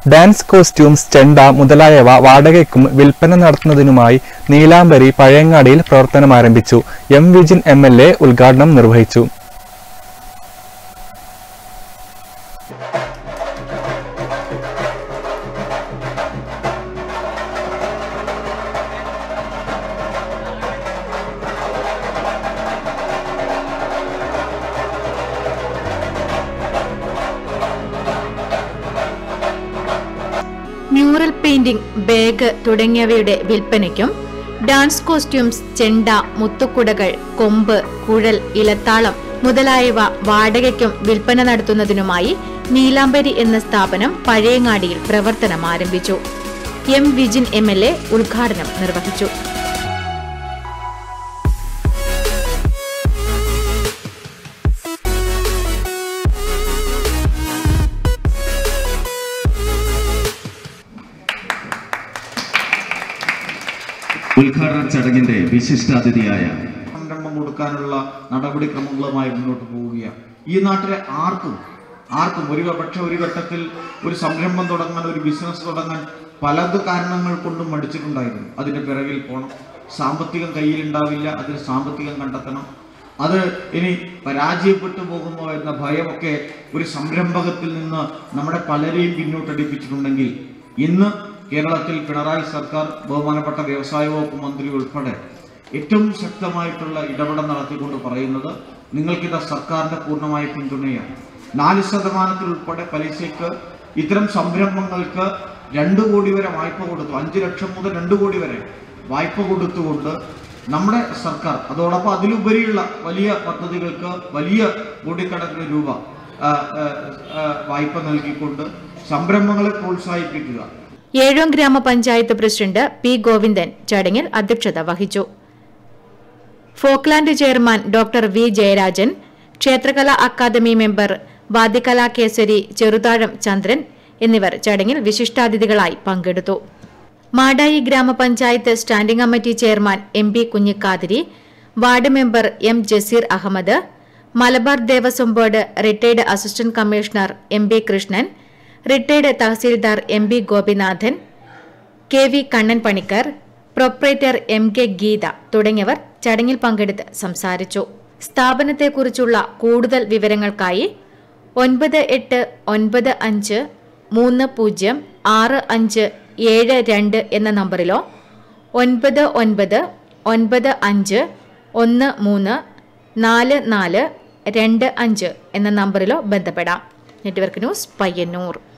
dance costumes ചെണ്ട മുതലായവ വാടകയ്ക്കും വിൽപ്പന നടത്തുന്നതിനുമായി നീലാംബരി പഴയങ്ങാടിയിൽ പ്രവർത്തനം ആരംഭിച്ചു M Vijin M L A ഉദ്ഘാടനം നിർവഹിച്ചു മ്യൂറൽ പെയിന്റിംഗ് ബാഗ് തുടങ്ങിയവയുടെ വിൽപ്പനയ്ക്കും ഡാൻസ് കോസ്റ്റ്യൂംസ് ചെണ്ട മുത്തുക്കുടകൾ കൊമ്പ് കുഴൽ ഇലത്താളം മുതലായവ വാടകയ്ക്കും വിൽപ്പന നടത്തുന്നതിനുമായി നീലാംബരി എന്ന സ്ഥാപനം പഴയങ്ങാടിയിൽ പ്രവർത്തനം ആരംഭിച്ചു M Vijin M L A ഉദ്ഘാടനം നിർവഹിച്ചു ഉദ്ഘാടന ചടങ്ങിന്റെ വിശിഷ്ടാതിഥിയായ സംരംഭം കൊടുക്കാനുള്ള നടപടിക്രമങ്ങളുമായി മുന്നോട്ട് പോവുകയാണ് ഈ നാട്ടിലെ ആർക്കും ആർക്കും ഒരു പക്ഷെ ഒരു ഘട്ടത്തിൽ ഒരു സംരംഭം തുടങ്ങാൻ ഒരു ബിസിനസ് തുടങ്ങാൻ പലത് കാരണങ്ങൾ കൊണ്ടും മടിച്ചിട്ടുണ്ടായിരുന്നു അതിന്റെ പിറകിൽ പോകണം സാമ്പത്തികം കയ്യിലുണ്ടാവില്ല അതിന് സാമ്പത്തികം കണ്ടെത്തണം അത് ഇനി പരാജയപ്പെട്ടു പോകുമോ എന്ന ഭയമൊക്കെ ഒരു സംരംഭകത്തിൽ നിന്ന് നമ്മുടെ പലരെയും പിന്നോട്ടടിപ്പിച്ചിട്ടുണ്ടെങ്കിൽ ഇന്ന് കേരളത്തിൽ പിണറായി സർക്കാർ ബഹുമാനപ്പെട്ട വ്യവസായ വകുപ്പ് മന്ത്രി ഉൾപ്പെടെ ഏറ്റവും ശക്തമായിട്ടുള്ള ഇടപെടൽ നടത്തിക്കൊണ്ട് പറയുന്നത് നിങ്ങൾക്കിത് സർക്കാരിന്റെ പൂർണ്ണമായ പിന്തുണയാണ് നാല് ശതമാനത്തിൽ ഉൾപ്പെടെ പലിശയ്ക്ക് ഇത്തരം സംരംഭങ്ങൾക്ക് രണ്ട് കോടി വരെ വായ്പ കൊടുത്തു അഞ്ച് ലക്ഷം മുതൽ രണ്ട് കോടി വരെ വായ്പ കൊടുത്തുകൊണ്ട് നമ്മുടെ സർക്കാർ അതോടൊപ്പം അതിലുപരിയുള്ള വലിയ പദ്ധതികൾക്ക് വലിയ കോടിക്കണക്കിന് രൂപ ആ, ആ, ആ, വായ്പ നൽകിക്കൊണ്ട് സംരംഭങ്ങളെ പ്രോത്സാഹിപ്പിക്കുക ഏഴോം ഗ്രാമപഞ്ചായത്ത് പ്രസിഡന്റ് പി ഗോവിന്ദൻ ചടങ്ങിൽ അധ്യക്ഷത വഹിച്ചു Folkland chairman doctor V Jayarajan ക്ഷേത്രകലാ അക്കാദമി മെമ്പർ വാദ്യകലാ കേസരി ചെറുതാഴം ചന്ദ്രൻ എന്നിവർ ചടങ്ങിൽ വിശിഷ്ടാതിഥികളായി പങ്കെടുത്തു മാടായി ഗ്രാമപഞ്ചായത്ത് standing committee chairman M P Kunhikathiri ward member M Jaseer Ahmed Malabar Devaswom board retired assistant commissioner M B Krishnan retired tahsildar M B Gopinathan K V Kannan Panicker proprietor M K Geetha തുടങ്ങിയവർ ചടങ്ങിൽ പങ്കെടുത്ത് സംസാരിച്ചു സ്ഥാപനത്തെക്കുറിച്ചുള്ള കൂടുതൽ വിവരങ്ങൾക്കായി ഒൻപത് എട്ട് ഒൻപത് അഞ്ച് മൂന്ന് പൂജ്യം ആറ് അഞ്ച് ഏഴ് രണ്ട് എന്ന നമ്പറിലോ ഒൻപത് ഒൻപത് ഒൻപത് അഞ്ച് ഒന്ന് മൂന്ന് നാല് നാല് രണ്ട് അഞ്ച് എന്ന നമ്പറിലോ ബന്ധപ്പെടാം നെറ്റ്വർക്ക് ന്യൂസ് പയ്യന്നൂർ